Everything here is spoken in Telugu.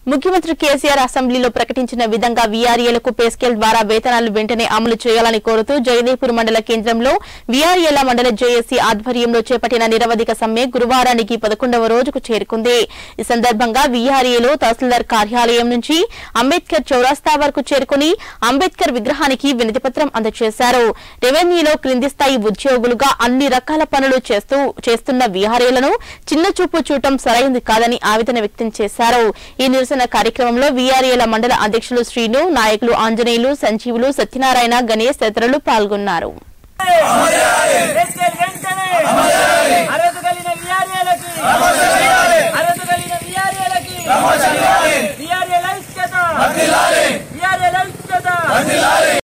ముఖ్యమంత్రి కేసీఆర్ అసెంబ్లీలో ప్రకటించిన విధంగా వీఆర్ఏలకు పే స్కేల్ ద్వారా వేతనాలు వెంటనే అమలు చేయాలని కోరుతూ జయదేపూర్ మండల కేంద్రంలో వీఆర్ఏల మండల జేఏసీ ఆధ్వర్యంలో చేపట్టిన నిరవధిక సమ్మె గురువారానికి పదకొండవ రోజుకు చేరుకుంది ఈ సందర్భంగా వీఆర్ఏలో తహసీల్దార్ కార్యాలయం నుంచి అంబేద్కర్ చౌరాస్తా వరకు చేరుకుని అంబేద్కర్ విగ్రహానికి వినతిపత్రం అందజేశారు రెవెన్యూలో క్రింది స్థాయి ఉద్యోగులుగా అన్ని రకాల పనులు చేస్తూ చేస్తున్న వీఆర్ఏలను చిన్న చూపు చూడటం సరైంది కాదని ఆవేదన వ్యక్తం చేశారు ఈ నిరసన కార్యక్రమంలో వీఆర్ఏల మండల అధ్యక్షులు శ్రీను నాయకులు ఆంజనేయులు సంజీవులు సత్యనారాయణ గణేష్ తదితరులు పాల్గొన్నారు వెంటనే వెంటనే అర్హత కలిగిన విఆర్ఏలకి అర్హత కలిగిన విఆర్ఏలకి విఆర్ఏల ఐక్యత విఆర్ఏల ఐక్యత